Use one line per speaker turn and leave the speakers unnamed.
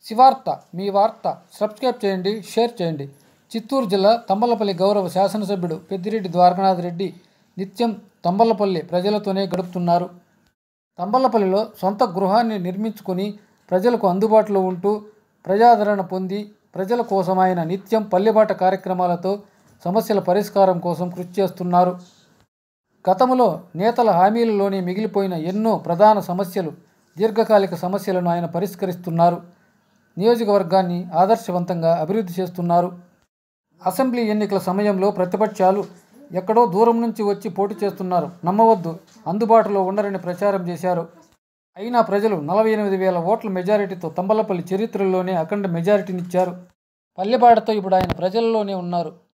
శివార్త మీ వార్త సబ్స్క్రైబ్ చేయండి షేర్ చేయండి చిత్తూరు జిల్లా తంబలపల్లి గౌరవ శాసనసభ్యుడు పెద్దిరెడ్డి ద్వారకనాథ్ రెడ్డి నిత్యం తంబలపల్లి ప్రజలతోనే గడుపుతున్నారు తంబలపల్లిలో సొంత గృహాన్ని నిర్మించుకొని ప్రజలకు అందుబాటులో ఉంటూ ప్రజాదరణ పొంది ప్రజల కోసం ఆయన నిత్యం పల్లెబాట కార్యక్రమాలతో సమస్యల పరిష్కారం కోసం కృషి చేస్తున్నారు గతంలో నేతల హామీలలోనే మిగిలిపోయిన ఎన్నో ప్రధాన సమస్యలు దీర్ఘకాలిక సమస్యలను ఆయన పరిష్కరిస్తున్నారు నియోజకవర్గాన్ని ఆదర్శవంతంగా అభివృద్ధి చేస్తున్నారు అసెంబ్లీ ఎన్నికల సమయంలో ప్రతిపక్షాలు ఎక్కడో దూరం నుంచి వచ్చి పోటీ చేస్తున్నారు నమ్మవద్దు అందుబాటులో ఉండరని ప్రచారం చేశారు అయినా ప్రజలు నలభై ఎనిమిది వేల ఓట్ల మెజారిటీతో తంబలపల్లి చరిత్రలోనే అఖండ మెజారిటీనిచ్చారు పల్లెబాటతో ఇప్పుడు ఆయన ప్రజల్లోనే ఉన్నారు